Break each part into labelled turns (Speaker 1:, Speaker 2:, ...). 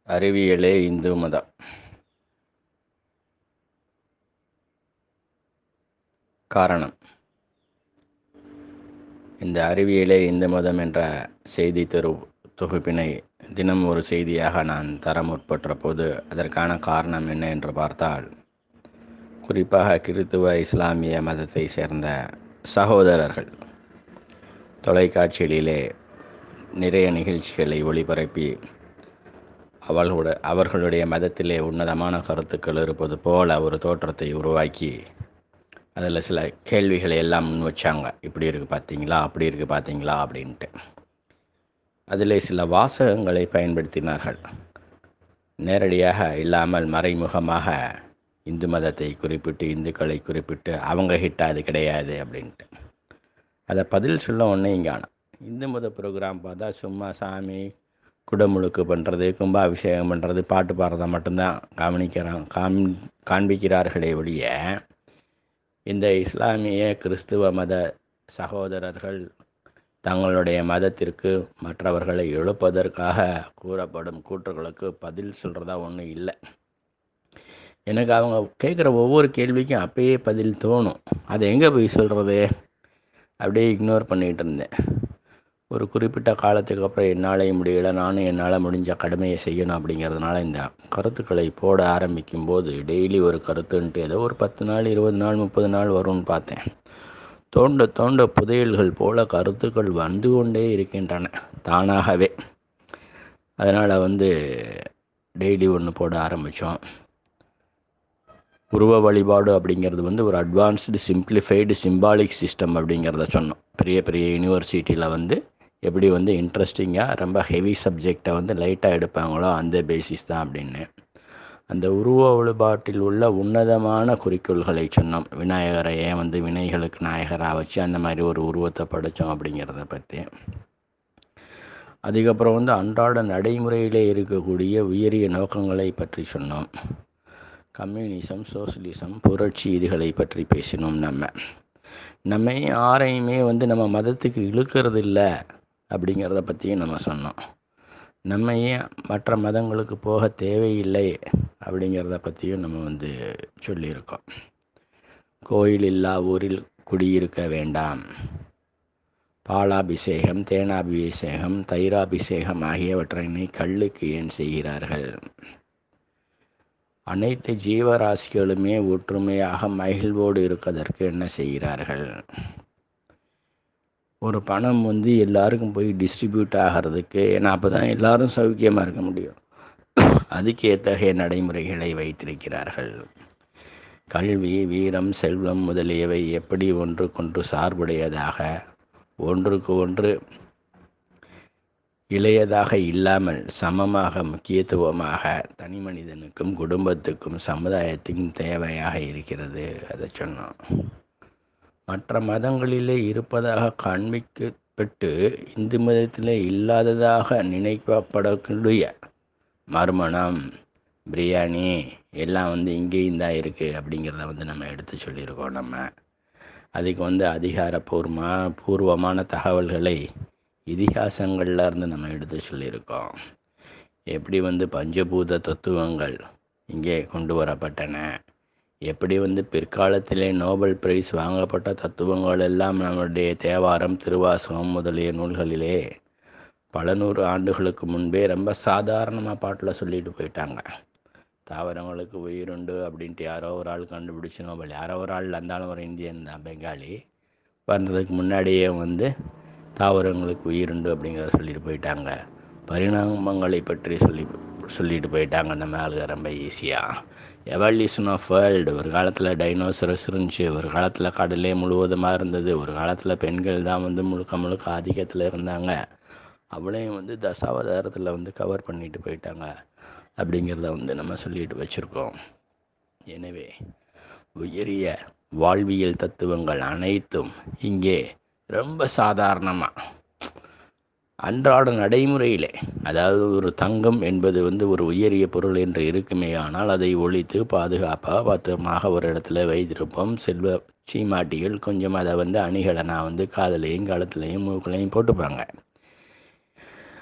Speaker 1: அறிவியலே இந்து மதம் காரணம் இந்த அறிவியலே இந்து மதம் என்ற செய்தி தொரு தொகுப்பினை தினம் ஒரு செய்தியாக நான் தர முற்பட்ட போது அதற்கான காரணம் என்ன என்று பார்த்தால் குறிப்பாக கிறித்துவ இஸ்லாமிய மதத்தை சேர்ந்த சகோதரர்கள் தொலைக்காட்சிகளிலே நிறைய நிகழ்ச்சிகளை ஒளிபரப்பி அவர்களோட அவர்களுடைய மதத்திலே உன்னதமான கருத்துக்கள் இருப்பது போல ஒரு தோற்றத்தை உருவாக்கி அதில் சில கேள்விகளை எல்லாம் முன் வச்சாங்க இப்படி இருக்குது பார்த்தீங்களா அப்படி இருக்குது பார்த்தீங்களா அப்படின்ட்டு அதில் சில வாசகங்களை பயன்படுத்தினார்கள் நேரடியாக இல்லாமல் மறைமுகமாக இந்து மதத்தை குறிப்பிட்டு இந்துக்களை குறிப்பிட்டு அவங்க ஹிட் அது கிடையாது அப்படின்ட்டு அதை பதில் சொல்ல ஒன்றே இங்கான இந்து மத ப்ரோக்ராம் பார்த்தா சும்மா சாமி குடமுழுக்கு பண்ணுறது கும்பாபிஷேகம் பண்ணுறது பாட்டு பாடுறதை மட்டும்தான் கவனிக்கிறான் காம் காண்பிக்கிறார்களே ஒழிய இந்த இஸ்லாமிய கிறிஸ்துவ மத சகோதரர்கள் தங்களுடைய மதத்திற்கு மற்றவர்களை எழுப்பதற்காக கூறப்படும் கூற்றுகளுக்கு பதில் சொல்கிறதா ஒன்றும் இல்லை எனக்கு அவங்க கேட்குற ஒவ்வொரு கேள்விக்கும் அப்பயே பதில் தோணும் அதை எங்கே போய் சொல்கிறது அப்படியே இக்னோர் பண்ணிகிட்டு இருந்தேன் ஒரு குறிப்பிட்ட காலத்துக்கு அப்புறம் என்னாலேயும் முடியல நானும் என்னால் முடிஞ்ச கடமையை செய்யணும் அப்படிங்கிறதுனால இந்த கருத்துக்களை போட ஆரம்பிக்கும் போது டெய்லி ஒரு கருத்துன்ட்டு ஏதோ ஒரு பத்து நாள் இருபது நாள் முப்பது நாள் வரும்னு பார்த்தேன் தோண்ட தோண்ட புதையல்கள் போல கருத்துக்கள் வந்து கொண்டே இருக்கின்றன தானாகவே அதனால் வந்து டெய்லி ஒன்று போட ஆரம்பித்தோம் உருவ வழிபாடு அப்படிங்கிறது வந்து ஒரு அட்வான்ஸ்டு சிம்பிளிஃபைடு சிம்பாலிக் சிஸ்டம் அப்படிங்கிறத சொன்னோம் பெரிய பெரிய யூனிவர்சிட்டியில் வந்து எப்படி வந்து இன்ட்ரெஸ்டிங்காக ரொம்ப ஹெவி சப்ஜெக்டை வந்து லைட்டாக எடுப்பாங்களோ அந்த பேசிஸ் தான் அப்படின்னு அந்த உருவ வழிபாட்டில் உள்ள உன்னதமான குறிக்கோள்களை சொன்னோம் விநாயகரை ஏன் வந்து வினைகளுக்கு நாயகராக வச்சு அந்த மாதிரி ஒரு உருவத்தை படைத்தோம் அப்படிங்கிறத பற்றி அதுக்கப்புறம் வந்து அன்றாட நடைமுறையிலே இருக்கக்கூடிய உயரிய நோக்கங்களை பற்றி சொன்னோம் கம்யூனிசம் சோசியலிசம் புரட்சி இதுகளை பற்றி பேசினோம் நம்ம நம்ம யாரையுமே வந்து நம்ம மதத்துக்கு இழுக்கிறது இல்லை அப்படிங்கிறத பற்றியும் நம்ம சொன்னோம் நம்ம ஏன் மற்ற மதங்களுக்கு போக தேவையில்லை அப்படிங்கிறத பற்றியும் நம்ம வந்து சொல்லியிருக்கோம் கோயில் இல்லா ஊரில் குடியிருக்க வேண்டாம் பாலாபிஷேகம் தேனாபிஷேகம் தைராபிஷேகம் ஆகியவற்றினை கல்லுக்கு ஏன் செய்கிறார்கள் அனைத்து ஜீவராசிகளுமே ஒற்றுமையாக மகிழ்வோடு இருப்பதற்கு என்ன செய்கிறார்கள் ஒரு பணம் வந்து எல்லாருக்கும் போய் டிஸ்ட்ரிபியூட் ஆகிறதுக்கு ஏன்னா அப்போ தான் எல்லாரும் சௌக்கியமாக இருக்க முடியும் அதுக்கு எத்தகைய நடைமுறைகளை வைத்திருக்கிறார்கள் கல்வி வீரம் செல்வம் முதலியவை எப்படி ஒன்றுக்கொன்று சார்புடையதாக ஒன்றுக்கு ஒன்று இளையதாக இல்லாமல் சமமாக முக்கியத்துவமாக தனி மனிதனுக்கும் குடும்பத்துக்கும் சமுதாயத்துக்கும் தேவையாக இருக்கிறது அதை சொன்னோம் மற்ற மதங்களிலே இருப்பதாக காண்பிக்கப்பட்டு இந்து மதத்திலே இல்லாததாக நினைக்கப்படக்கூடிய மறுமணம் பிரியாணி எல்லாம் வந்து இங்கேயும் தான் இருக்குது அப்படிங்கிறத வந்து நம்ம எடுத்து சொல்லியிருக்கோம் நம்ம அதுக்கு வந்து அதிகாரப்பூர்வமாக பூர்வமான தகவல்களை இதிகாசங்களில் இருந்து நம்ம எடுத்து சொல்லியிருக்கோம் எப்படி வந்து பஞ்சபூத தத்துவங்கள் இங்கே கொண்டு வரப்பட்டன எப்படி வந்து பிற்காலத்திலே நோபல் பிரைஸ் வாங்கப்பட்ட தத்துவங்கள் எல்லாம் நம்முடைய தேவாரம் திருவாசகம் முதலிய நூல்களிலே பல நூறு ஆண்டுகளுக்கு முன்பே ரொம்ப சாதாரணமாக பாட்டில் சொல்லிட்டு போயிட்டாங்க தாவரங்களுக்கு உயிருண்டு அப்படின்ட்டு யாரோ ஒரு ஆள் கண்டுபிடிச்சு நோபல் யாரோ ஒரு ஆள் இருந்தாலும் ஒரு இந்தியன் தான் பெங்காலி வந்ததுக்கு முன்னாடியே வந்து தாவரங்களுக்கு உயிருண்டு அப்படிங்கிறத சொல்லிட்டு போயிட்டாங்க பரிணாமங்களை பற்றி சொல்லி சொல்லிட்டு போயிட்டாங்க நம்ம ஆளுங்க ரொம்ப ஈஸியாக எவல்யூஷன் ஆஃப் வேர்ல்டு ஒரு காலத்தில் டைனோசரஸ் இருந்துச்சு ஒரு காலத்தில் கடலே முழுவதுமாக இருந்தது ஒரு காலத்தில் பெண்கள் தான் வந்து முழுக்க முழுக்க ஆதிக்கத்தில் இருந்தாங்க அவளையும் வந்து தசாவதாரத்தில் வந்து கவர் பண்ணிட்டு போயிட்டாங்க அப்படிங்கிறத வந்து நம்ம சொல்லிட்டு வச்சுருக்கோம் எனவே உயரிய வாழ்வியல் தத்துவங்கள் அனைத்தும் இங்கே ரொம்ப சாதாரணமாக அன்றாட நடைமுறையிலே அதாவது ஒரு தங்கம் என்பது வந்து ஒரு உயரிய பொருள் என்று இருக்குமே ஆனால் அதை ஒழித்து பாதுகாப்பாக பத்திரமாக ஒரு இடத்துல வைத்திருப்போம் செல்வ சீமாட்டிகள் கொஞ்சம் அதை வந்து அணிகளை நான் வந்து காதலையும் கழுத்துலையும் மூக்குலையும் போட்டுப்பாங்க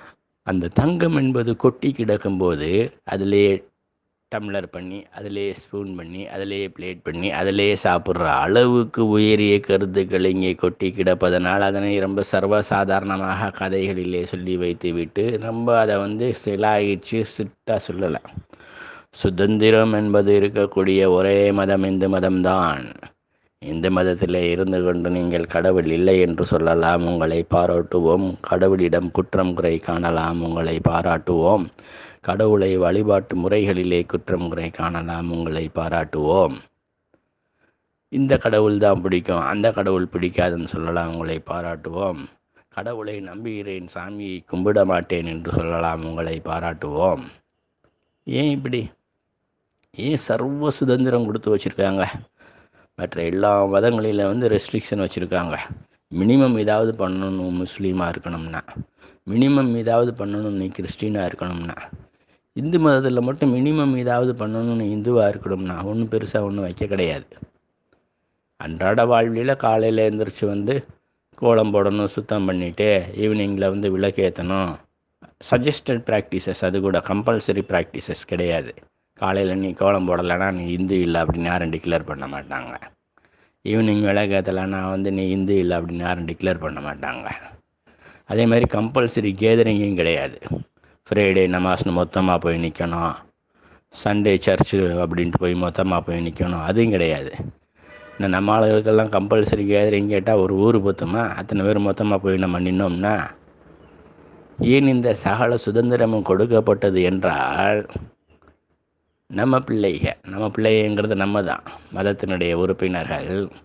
Speaker 1: அந்த தங்கம் என்பது கொட்டி கிடக்கும்போது அதிலே டம்ளர் பண்ணி அதிலே ஸ்பூன் பண்ணி அதிலே பிளேட் பண்ணி அதிலே சாப்பிட்ற அளவுக்கு உயரிய கருத்துக்கள் இங்கே கொட்டி கிடப்பதனால் அதனை ரொம்ப சர்வசாதாரணமாக கதைகளிலே சொல்லி வைத்து விட்டு ரொம்ப அதை வந்து சிலாயிச்சு சிட்டா சொல்லலை சுதந்திரம் என்பது இருக்கக்கூடிய ஒரே மதம் இந்து மதம்தான் இந்து மதத்தில் இருந்து கொண்டு நீங்கள் கடவுள் இல்லை என்று சொல்லலாம் உங்களை பாராட்டுவோம் கடவுளிடம் குற்றம் குறை காணலாம் உங்களை பாராட்டுவோம் கடவுளை வழிபாட்டு முறைகளிலே குற்றம் குறை காணலாம் உங்களை பாராட்டுவோம் இந்த கடவுள் தான் பிடிக்கும் அந்த கடவுள் பிடிக்காதுன்னு சொல்லலாம் உங்களை பாராட்டுவோம் கடவுளை நம்புகிறேன் சாமியை கும்பிட மாட்டேன் என்று சொல்லலாம் உங்களை பாராட்டுவோம் ஏன் இப்படி ஏன் சர்வ சுதந்திரம் கொடுத்து வச்சுருக்காங்க மற்ற எல்லா மதங்களில் வந்து ரெஸ்ட்ரிக்ஷன் வச்சுருக்காங்க மினிமம் ஏதாவது பண்ணணும் முஸ்லீமாக இருக்கணும்னா மினிமம் ஏதாவது பண்ணணும் நீ கிறிஸ்டினாக இருக்கணும்னா இந்து மதத்தில் மட்டும் மினிமம் ஏதாவது பண்ணணும்னு இந்துவாக இருக்கணும்னா ஒன்றும் பெருசாக ஒன்றும் வைக்க கிடையாது அன்றாட வாழ்வியில் காலையில் எழுந்திரிச்சு வந்து கோலம் போடணும் சுத்தம் பண்ணிவிட்டு ஈவினிங்கில் வந்து விளக்கேற்றணும் சஜஸ்டட் ப்ராக்டிசஸ் அது கூட கம்பல்சரி ப்ராக்டிசஸ் கிடையாது காலையில் நீ கோலம் போடலைன்னா நீ இந்து இல்லை அப்படின்னு யாரும் டிக்ளேர் பண்ண மாட்டாங்க ஈவினிங் விளக்கேற்றலைன்னா வந்து நீ இந்து இல்லை அப்படின்னு யாரும் டிக்ளேர் பண்ண மாட்டாங்க அதே மாதிரி கம்பல்சரி கேதரிங்கும் கிடையாது ஃப்ரைடே நமாஸ்னு மொத்தமாக போய் நிற்கணும் சண்டே சர்ச்சு அப்படின்ட்டு போய் மொத்தமாக போய் நிற்கணும் அதுவும் கிடையாது இந்த நம்ம ஆளுகளுக்கெல்லாம் கம்பல்சரி கேதரிங் கேட்டால் ஒரு ஊர் பத்துமா அத்தனை பேர் மொத்தமாக போய் நம்ம நின்னோம்னா ஏன் இந்த சகல சுதந்திரமும் கொடுக்கப்பட்டது என்றால் நம்ம பிள்ளைக நம்ம பிள்ளைங்கிறது நம்ம தான் மதத்தினுடைய உறுப்பினர்கள்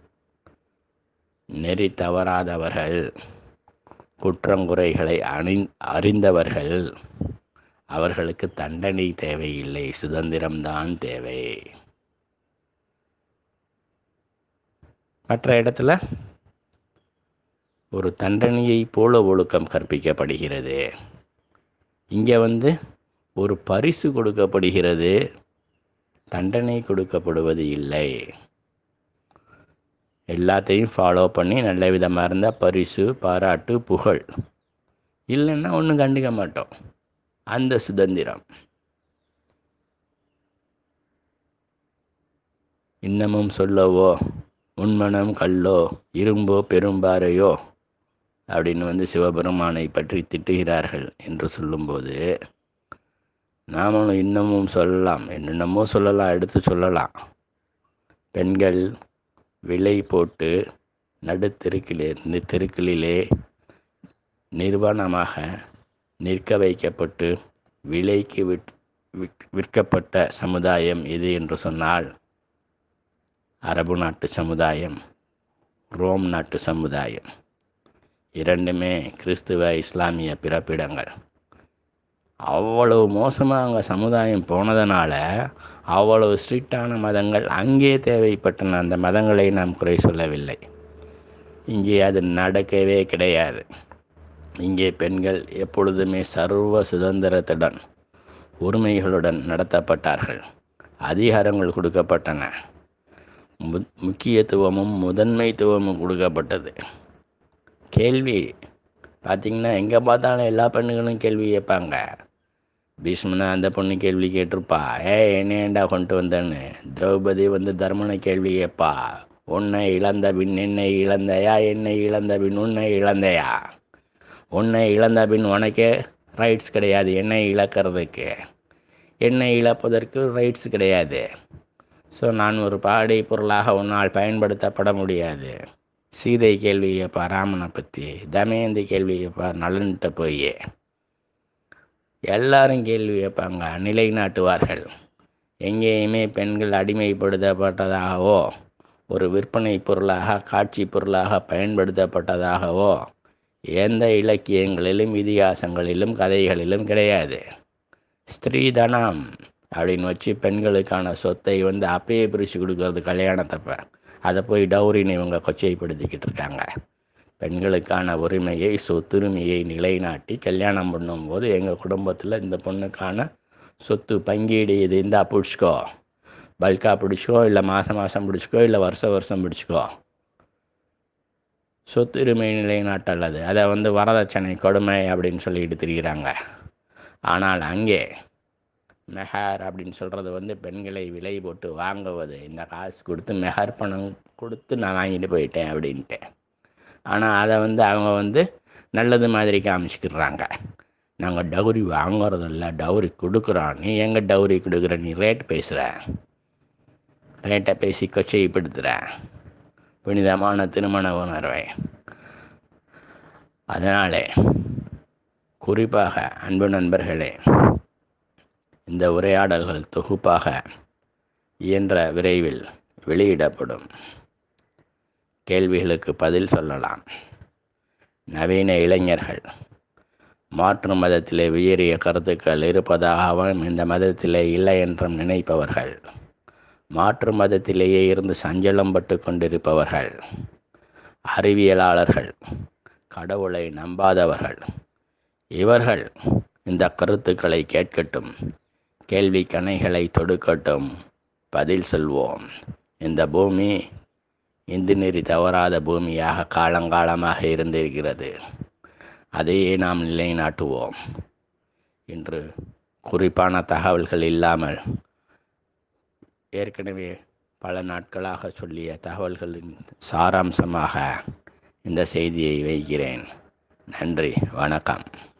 Speaker 1: நெறி தவறாதவர்கள் குற்றங்குறைகளை அணி அறிந்தவர்கள் அவர்களுக்கு தண்டனை தேவையில்லை சுதந்திரம்தான் தேவை மற்ற இடத்துல ஒரு தண்டனையை போல ஒழுக்கம் கற்பிக்கப்படுகிறது இங்கே வந்து ஒரு பரிசு கொடுக்கப்படுகிறது தண்டனை கொடுக்கப்படுவது இல்லை எல்லாத்தையும் ஃபாலோ பண்ணி நல்ல விதமாக இருந்தால் பரிசு பாராட்டு புகழ் இல்லைன்னா ஒன்றும் கண்டுக்க மாட்டோம் அந்த சுதந்திரம் இன்னமும் சொல்லவோ உண்மனம் கல்லோ இரும்போ பெரும்பாறையோ அப்படின்னு வந்து சிவபெருமானை பற்றி திட்டுகிறார்கள் என்று சொல்லும்போது நாமளும் இன்னமும் சொல்லலாம் என்னென்னமோ சொல்லலாம் எடுத்து சொல்லலாம் பெண்கள் விலை போட்டு நடுத்தெருக்கிலே தெருக்களிலே நிர்வாணமாக நிற்க வைக்கப்பட்டு விலைக்கு விற் விற்கப்பட்ட சமுதாயம் எது என்று சொன்னால் அரபு நாட்டு சமுதாயம் ரோம் நாட்டு சமுதாயம் இரண்டுமே கிறிஸ்துவ இஸ்லாமிய பிறப்பிடங்கள் அவ்வளவு மோசமாக அங்கே சமுதாயம் போனதுனால அவ்வளவு ஸ்ட்ரிக்டான மதங்கள் அங்கே தேவைப்பட்டன அந்த மதங்களை நாம் குறை சொல்லவில்லை இங்கே அது நடக்கவே கிடையாது இங்கே பெண்கள் எப்பொழுதுமே சர்வ சுதந்திரத்துடன் உரிமைகளுடன் நடத்தப்பட்டார்கள் அதிகாரங்கள் கொடுக்கப்பட்டன மு முக்கியத்துவமும் முதன்மைத்துவமும் கொடுக்கப்பட்டது கேள்வி பார்த்திங்கன்னா எங்கே பார்த்தாலும் எல்லா பெண்ணுகளும் கேள்வி கேட்பாங்க பீஷ்மனா அந்த பொண்ணு கேள்வி கேட்டிருப்பா ஏ என்ன ஏண்டா கொண்டு வந்தேன்னு திரௌபதி வந்து தர்மனை கேள்வி கேட்பா உன்னை இழந்த பின் என்னை இழந்தையா என்னை இழந்த பின் உன்னை இழந்தையா உன்னை இழந்த பின் உனக்கே ரைட்ஸ் கிடையாது என்னை இழக்கிறதுக்கு என்னை இழப்பதற்கு ரைட்ஸ் கிடையாது ஸோ நான் ஒரு பாடை பொருளாக உன்னால் பயன்படுத்தப்பட முடியாது சீதை கேள்வி கேட்பா ராமனை பற்றி தமயந்தி கேள்வி கேட்பா நலன்கிட்ட போய் எல்லாரும் கேள்வி கேட்பாங்க நிலைநாட்டுவார்கள் எங்கேயுமே பெண்கள் அடிமைப்படுத்தப்பட்டதாகவோ ஒரு விற்பனை பொருளாக காட்சி பொருளாக பயன்படுத்தப்பட்டதாகவோ எந்த இலக்கியங்களிலும் இதிகாசங்களிலும் கதைகளிலும் கிடையாது ஸ்திரீதனம் அப்படின்னு வச்சு பெண்களுக்கான சொத்தை வந்து அப்பயே பிரித்து கொடுக்கறது கல்யாணத்தப்ப அதை போய் டௌரின்னு இவங்க கொச்சைப்படுத்திக்கிட்டு இருக்காங்க பெண்களுக்கான உரிமையை சொத்துரிமையை நிலைநாட்டி கல்யாணம் பண்ணும்போது எங்கள் குடும்பத்தில் இந்த பொண்ணுக்கான சொத்து பங்கீடு இது இருந்தா பிடிச்சிக்கோ பல்காக பிடிச்சிக்கோ இல்லை மாதம் மாதம் பிடிச்சிக்கோ இல்லை வருஷம் வருஷம் பிடிச்சிக்கோ சொத்துரிமை நிலைநாட்டல் அது அதை வந்து வரதட்சணை கொடுமை அப்படின்னு சொல்லிட்டு திரிகிறாங்க ஆனால் அங்கே மெஹர் அப்படின்னு சொல்கிறது வந்து பெண்களை விலை போட்டு வாங்குவது இந்த காசு கொடுத்து மெஹர் பணம் கொடுத்து நான் வாங்கிட்டு போயிட்டேன் அப்படின்ட்டு ஆனால் அதை வந்து அவங்க வந்து நல்லது மாதிரி காமிச்சிக்கிறாங்க நாங்கள் டவுரி வாங்குறதில்ல டவுரி கொடுக்குறோம் நீ எங்கே டவுரி கொடுக்குற நீ ரேட் பேசுகிற ரேட்டை பேசி கொச்சைப்படுத்துகிற புனிதமான திருமண உணர்வை அதனாலே குறிப்பாக அன்பு நண்பர்களே இந்த உரையாடல்கள் தொகுப்பாக இயன்ற விரைவில் வெளியிடப்படும் கேள்விகளுக்கு பதில் சொல்லலாம் நவீன இளைஞர்கள் மாற்று மதத்திலே உயரிய கருத்துக்கள் இருப்பதாகவும் இந்த மதத்திலே இல்லை என்றும் நினைப்பவர்கள் மாற்று மதத்திலேயே இருந்து சஞ்சலம் பட்டு கொண்டிருப்பவர்கள் அறிவியலாளர்கள் கடவுளை நம்பாதவர்கள் இவர்கள் இந்த கருத்துக்களை கேட்கட்டும் கேள்வி கணைகளை தொடுக்கட்டும் பதில் சொல்வோம் இந்த பூமி இந்து நெறி தவறாத பூமியாக காலங்காலமாக இருந்திருக்கிறது அதையே நாம் நிலைநாட்டுவோம் இன்று குறிப்பான தகவல்கள் இல்லாமல் ஏற்கனவே பல நாட்களாக சொல்லிய தகவல்களின் சாராம்சமாக இந்த செய்தியை வைக்கிறேன் நன்றி வணக்கம்